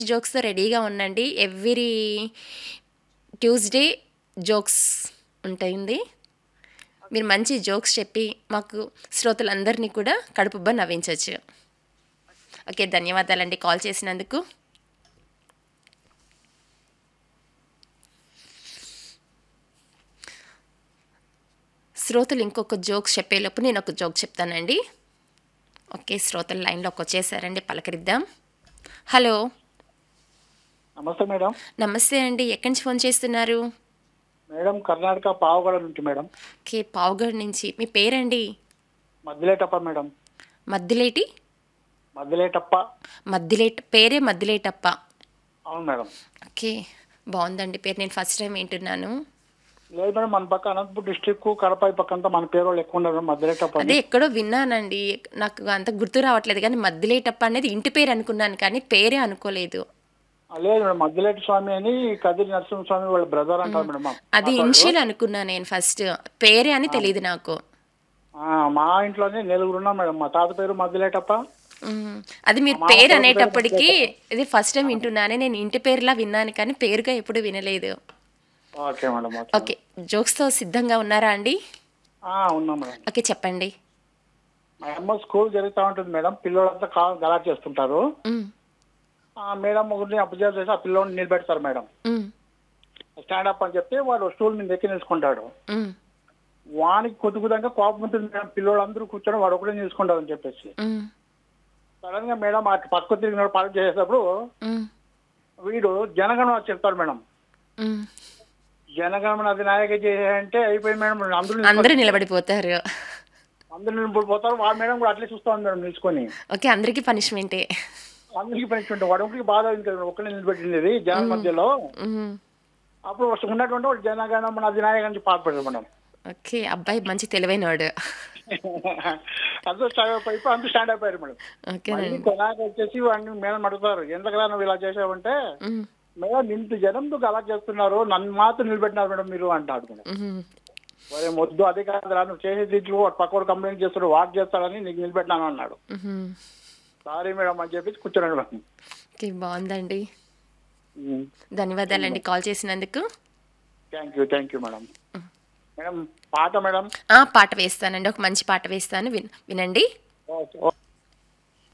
జోక్స్తో రెడీగా ఉండండి every Tuesday jokes ఉంటుంది మీరు మంచి జోక్స్ చెప్పి మాకు శ్రోతలందరినీ కూడా కడుపుబ్బ నవ్వించవచ్చు ఓకే ధన్యవాదాలండి కాల్ చేసినందుకు శ్రోతలు ఇంకొక జోక్స్ చెప్పేలోపు నేను ఒక జోక్ చెప్తానండి ఓకే శ్రోతలు లైన్లోకి వచ్చేసారండి పలకరిద్దాం హలో నమస్తే మేడం నమస్తే అండి ఎక్కడి నుంచి ఫోన్ చేస్తున్నారు మేడం కర్ణాటక పావగడ నుంచి మేడం ఓకే పావుగఢ్ నుంచి మీ పేరండి మద్దిలేటప్ప మేడం మద్దిలేటి మద్దిలేటప్ప మద్దిలేట పేరే మద్దిలేటప్ప అవును మేడం ఓకే బాగుందండి పేరు నేను ఫస్ట్ టైం వింటున్నాను లేదు మేడం మన పక్క అనంతపూర్ డిస్టిక్ కడప ఈ పక్క అంతా మన పేరు వాళ్ళు ఎక్కువ ఉన్నారు మద్దిలేటప్ప అని. అదే ఎక్కడో విన్నానండి నాకు అంత గుర్తు రావట్లేదు కానీ మద్దిలేటప్ప అనేది ఇంటి పేరు అనుకున్నాను కానీ పేరే అనుకోలేదు ఆ, లేదు మేడం మద్దిలేటి స్వామి అని కదిరి నరసింహ స్వామి వాళ్ళ బ్రదర్ అంటారు మేడం మా- అది ఇన్షియల్ అనుకున్నా నేను ఫస్ట్ పేరే అని తెలియదు నాకు ఆ, మా ఇంట్లోనే నలుగురు ఉన్నాం మేడం మా తాత పేరు మద్దిలేటప్ప మ్మ్. అది మీరు పేరు అనేటప్పటికీ ఇది ఫస్ట్ టైం వింటున్నానే నేను ఇంటి పేరులా విన్నాను కానీ పేరుగా ఎప్పుడు వినలేదు ఓకే మేడం ఓకే ఓకే జోక్స్తో సిద్ధంగా ఉన్నారా అండి ఆ, ఉన్నాం మేడం ఓకే చెప్పండి మా అమ్మ స్కూల్ జరుగుతూ ఉంటుంది మేడం పిల్లలంతా కా గలాట్ చేస్తుంటారు మ్మ్. ఆ, మేడం ఒకరిని అబ్జర్వ్ చేసి ఆ పిల్లోని నిలబెడతారు మేడం మ్మ్. స్టాండప్ అని చెప్తే వాడు స్టూల్ మీద ఎక్కి నిలుచుకుంటాడు మ్మ్. వానికి కొద్దిగుదంగా కోపం ఉంటుంది మేడం పిల్లోడు అందరూ కూర్చొని వాడు ఒకటే నిలుచుకుంటారు అని చెప్పేసి మ్మ్. సడన్ గా మేడం అటు పక్క తిరిగినప్పుడు పార్క్ చేసేటప్పుడు మ్మ్. వీడు జనగణమన చెప్తాడు మేడం మ్మ్. జనగణమన అధినాయక చేయాలంటే అయిపోయింది మేడం అందరూ అందరూ నిలబడిపోతారు అందరూ నిలబడిపోతారు వాడు మేడం కూడా అట్లే చూస్తా ఉంది మేడం నిలుచుకొని ఓకే అందరికీ పనిష్మెంటే అందరికి పనిష్మెంట్ వాడు ఒకరికి బాధ అయింది కదా ఒకరిని నిలబెట్టింది జనం మధ్యలో మ్మ్. అప్పుడు వస్తు- ఉన్నటువంటి వాడు జనగణమన అధినాయక నుంచి పాల్పడాడు మేడం ఓకే అబ్బాయి మంచి తెలివైనవాడు అందరూ స్టాండ్ అయిపోయి అందరూ స్టాండ్ అయిపోయారు మేడం మళ్ళీ ఓకేనండి కొనాక వచ్చేసి వాడిని మేడం అడుగుతారు ఎందుకలా నువ్వు ఇలా చేసావంటే మ్మ్. మేడం ఇంత జనంతో అలా చేస్తున్నారు నన్ను మాత్రం నిలబెట్టినారు మేడం మీరు అంటాడు మేడం మ్మ్. ఒరే మొద్దు అదే కాదురా నువ్వు చేసే దీంట్లో వాడు పక్కవాడు కంప్లైంట్ చేస్తాడు వాడు చేస్తాడని నీకు నిలబెట్టినాను అన్నాడు మ్మ్. సారీ మేడం అని చెప్పేసి కూర్చున్నాడు మేడం ఓకే బాగుందండి ధన్యవాదాలండి కాల్ చేసినందుకు thank you thank you madam madam పాట మేడం ఆ, పాట వేస్తానండి ఒక మంచి పాట వేస్తాను విన్ వినండి ఓకే ఓకే